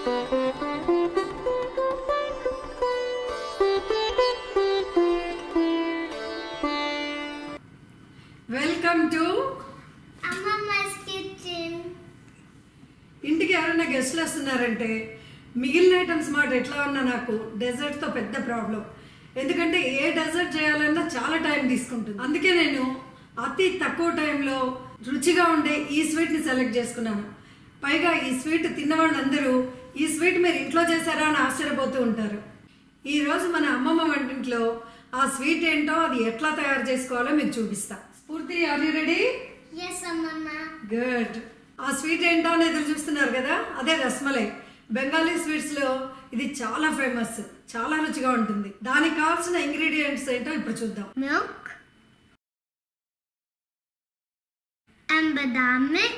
Welcome to అమ్మమ్మస్ kitchen ఇంటికి ఎవరైనా గెస్ట్లు వస్తున్నారంటే మిగిలిన ఐటమ్స్ మాట ఎట్లా ఉన్నా నాకు డెజర్ట్తో పెద్ద ప్రాబ్లం ఎందుకంటే ఏ డెజర్ట్ చేయాలన్నా చాలా టైం తీసుకుంటుంది అందుకే నేను అతి తక్కువ టైంలో రుచిగా ఉండే ఈ స్వీట్ని సెలెక్ట్ చేసుకున్నాను పైగా ఈ స్వీట్ తిన్న వాళ్ళందరూ ఈ స్వీట్ మీరు ఇంట్లో చేశారా అని ఆశ్చర్యపోతూ ఉంటారు ఈరోజు మన అమ్మమ్మ వంటింట్లో ఆ స్వీట్ ఏంటో అది ఎట్లా తయారు చేసుకోవాలో మీకు చూపిస్తా Spoorthi are you ready yes అమ్మమ్మ గుడ్ ఆ స్వీట్ ఏంటో అని ఎదురు చూస్తున్నారు కదా అదే రస్మలై బెంగాలీ స్వీట్స్ లో ఇది చాలా ఫేమస్ చాలా రుచిగా ఉంటుంది దానికి కావాల్సిన ఇంగ్రీడియంట్స్ ఏంటో ఇప్పుడు చూద్దాం milk and badam mix,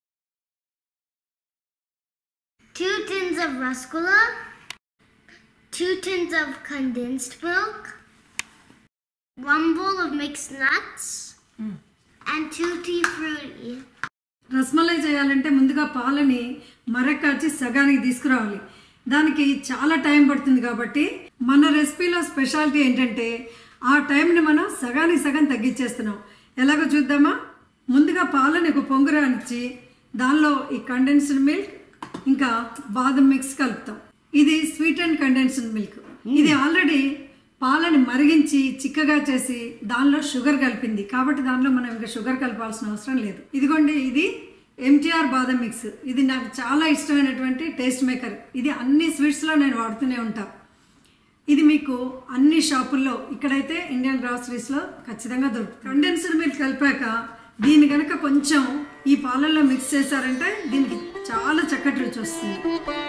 two tins of rasgulla, two tins of condensed milk, one bowl of mixed nuts, and two tea fruity. Rasmalai చేయాలంటే ముందుగా పాలని మరకాచి సగానికి తీసుకురావాలి దానికి చాలా టైం పడుతుంది కాబట్టి మన రెసిపీలో స్పెషాలిటీ ఏంటంటే ఆ టైంని మనం సగానికి సగం తగ్గించేస్తున్నాం ఎలాగో చూద్దామా ముందుగా పాలని ఒక పొంగు రానిచ్చి దానిలో ఈ కండెన్స్డ్ మిల్క్ ఇంకా బాదం మిక్స్ కలుపుతాం ఇది స్వీట్ అండ్ కండెన్స్డ్ మిల్క్ ఇది ఆల్రెడీ పాలని మరిగించి చిక్కగా చేసి దానిలో షుగర్ కలిపింది కాబట్టి దానిలో మనం ఇంకా షుగర్ కలపాల్సిన అవసరం లేదు ఇదిగోండి ఇది ఎంటీఆర్ బాదం మిక్స్ ఇది నాకు చాలా ఇష్టమైనటువంటి టేస్ట్ మేకర్ ఇది అన్ని స్వీట్స్లో నేను వాడుతూనే ఉంటా ఇది మీకు అన్ని షాపుల్లో ఇక్కడైతే ఇండియన్ గ్రాసరీస్లో ఖచ్చితంగా దొరుకుతుంది కండెన్స్డ్ మిల్క్ కలిపాక దీన్ని కనుక కొంచెం ఈ పాలల్లో మిక్స్ చేశారంటే దీనికి చాలా చక్కటి రుచి వస్తుంది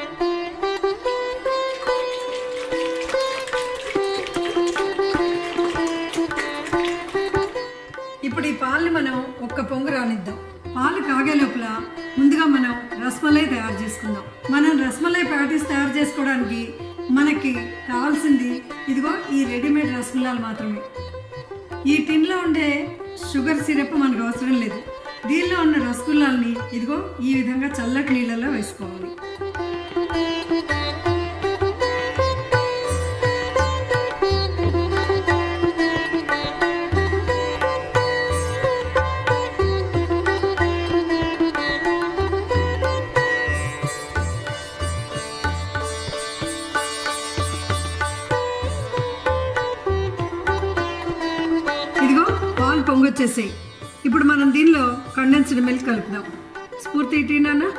ఇప్పుడు ఈ పాలని మనం ఒక్క పొంగు రానిద్దాం పాలు కాగే లోపల ముందుగా మనం రసమలై తయారు చేసుకుందాం మనం రసమలై ప్యాటీస్ తయారు చేసుకోవడానికి మనకి కావాల్సింది ఇదిగో ఈ రెడీమేడ్ రసగుల్లాలు మాత్రమే ఈ టిన్లో ఉండే షుగర్ సిరప్ మనకు అవసరం లేదు దీనిలో ఉన్న రసగుల్లాల్ని ఇదిగో ఈ విధంగా చల్లటి నీళ్ళల్లో వేసుకోవాలి ఇదిగో పాలు పొంగొచ్చేసాయి ఇప్పుడు మనం దీనిలో కండెన్స్డ్ మిల్క్ కలుపుదాం స్ఫూర్తి టీనానా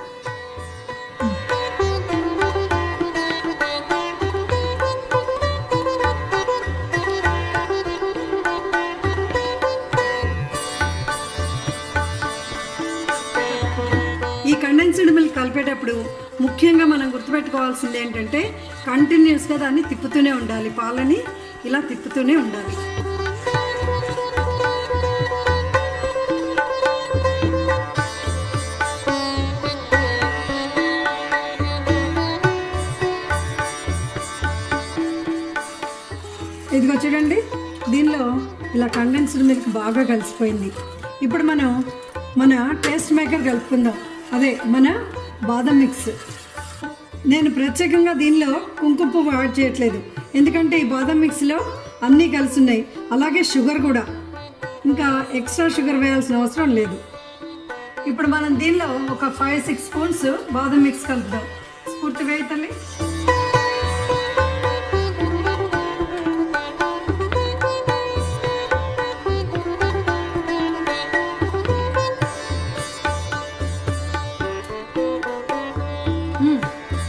ఈ కండెన్స్డ్ మిల్క్ కలిపేటప్పుడు ముఖ్యంగా మనం గుర్తుపెట్టుకోవాల్సింది ఏంటంటే కంటిన్యూస్గా దాన్ని తిప్పుతూనే ఉండాలి పాలని ఇలా తిప్పుతూనే ఉండాలి ఇదిగో చూడండి దీనిలో ఇలా కండెన్స్డ్ మిల్క్ బాగా కలిసిపోయింది ఇప్పుడు మనం మన టేస్ట్ మేకర్ కలుపుకుందాం అదే మన బాదం మిక్స్ నేను ప్రత్యేకంగా దీనిలో కుంకుమ పువ్వు యాడ్ చేయట్లేదు ఎందుకంటే ఈ బాదం మిక్స్లో అన్నీ కలిసి ఉన్నాయి అలాగే షుగర్ కూడా ఇంకా ఎక్స్ట్రా షుగర్ వేయాల్సిన అవసరం లేదు ఇప్పుడు మనం దీనిలో ఒక ఫైవ్ సిక్స్ స్పూన్స్ బాదం మిక్స్ కలుపుదాం స్ఫూర్తి వేయి తల్లి మ్మ్.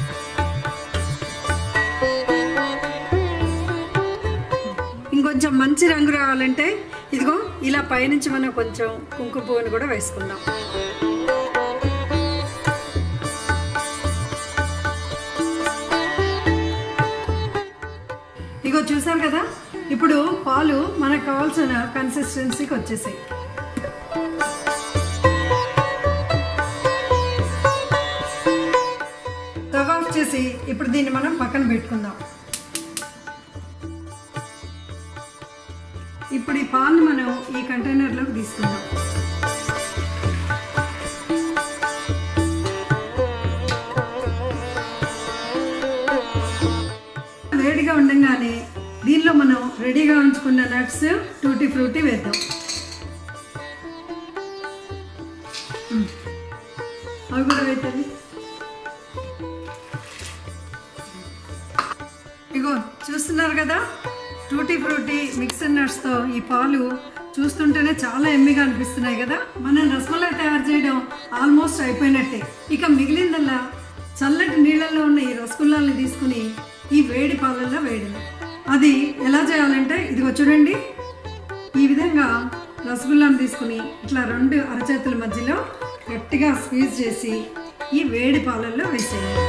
ఇంకొంచెం మంచి రంగు రావాలంటే ఇదిగో ఇలా పైనుంచి మనం కొంచెం కుంకుమ పువ్వుని కూడా వేసుకుందాం ఇగో చూసారు కదా ఇప్పుడు పాలు మనకు కావాల్సిన కన్సిస్టెన్సీకి వచ్చేసాయి స్టవ్ ఆఫ్ చేసి ఇప్పుడు దీన్ని మనం పక్కన పెట్టుకుందాం ఇప్పుడు ఈ పాలను మనం ఈ కంటైనర్లోకి తీసుకుందాం వేడిగా ఉండగానే దీనిలో మనం రెడీగా ఉంచుకున్న నట్స్ టూటీ ఫ్రూటీ వేద్దాం మ్మ్. అవి కూడా వేద్దాం ఇగో చూస్తున్నారు కదా టూటీ ఫ్రూటీ మిక్సర్ నట్స్తో ఈ పాలు చూస్తుంటేనే చాలా ఎమ్మిగా అనిపిస్తున్నాయి కదా మనం రసమలై తయారు చేయడం ఆల్మోస్ట్ అయిపోయినట్టే ఇక మిగిలిందల్లా చల్లటి నీళ్ళల్లో ఉన్న ఈ రసగుల్లాల్ని తీసుకుని ఈ వేడి పాలల్లో వేయడం అది ఎలా చేయాలంటే ఇదిగో చూడండి ఈ విధంగా రసగుల్లాను తీసుకుని ఇట్లా రెండు అరచేతుల మధ్యలో గట్టిగా స్క్వీజ్ చేసి ఈ వేడి పాలల్లో వేసేయాలి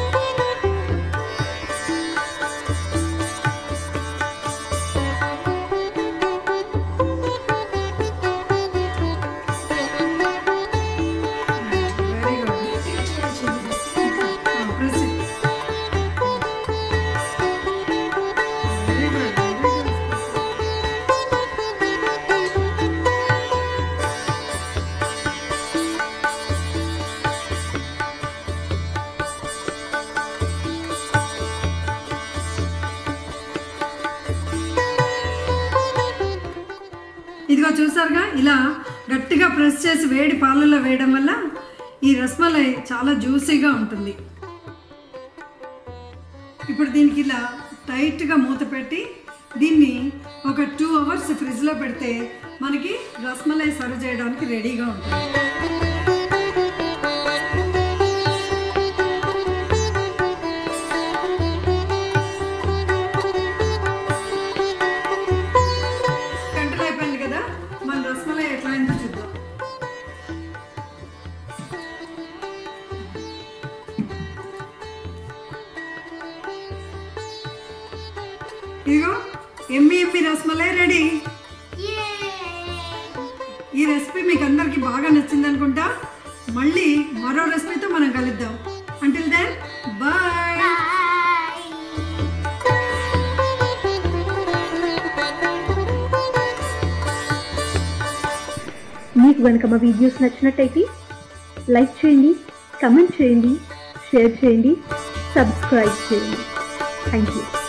very good press very good very good ఇదిగో చూసారుగా ఇలా గట్టిగా ప్రెస్ చేసి వేడి పాలల్లో వేయడం వల్ల ఈ రస్మలై చాలా జ్యూసీగా ఉంటుంది ఇప్పుడు దీనికి ఇలా టైట్గా మూత పెట్టి దీన్ని ఒక టూ అవర్స్ ఫ్రిడ్జ్లో పెడితే మనకి రస్మలై సర్వ్ చేయడానికి రెడీగా ఉంటుంది గంటలు అయిపోయింది కదా మన రసమలై ఎట్లా అయిందో చూద్దాం ఇదిగో yummy yummy rasmalai ready Yay! ఈ రెసిపీ మీకు అందరికీ బాగా నచ్చింది అనుకుంటా మళ్ళీ మరో రెసిపీతో మనం కలుద్దాం అంటిల్ దెన్ బాయ్ Bye! మీకు కనుక మా వీడియోస్ నచ్చినట్టయితే లైక్ చేయండి కమెంట్ చేయండి షేర్ చేయండి సబ్స్క్రైబ్ చేయండి థ్యాంక్ యూ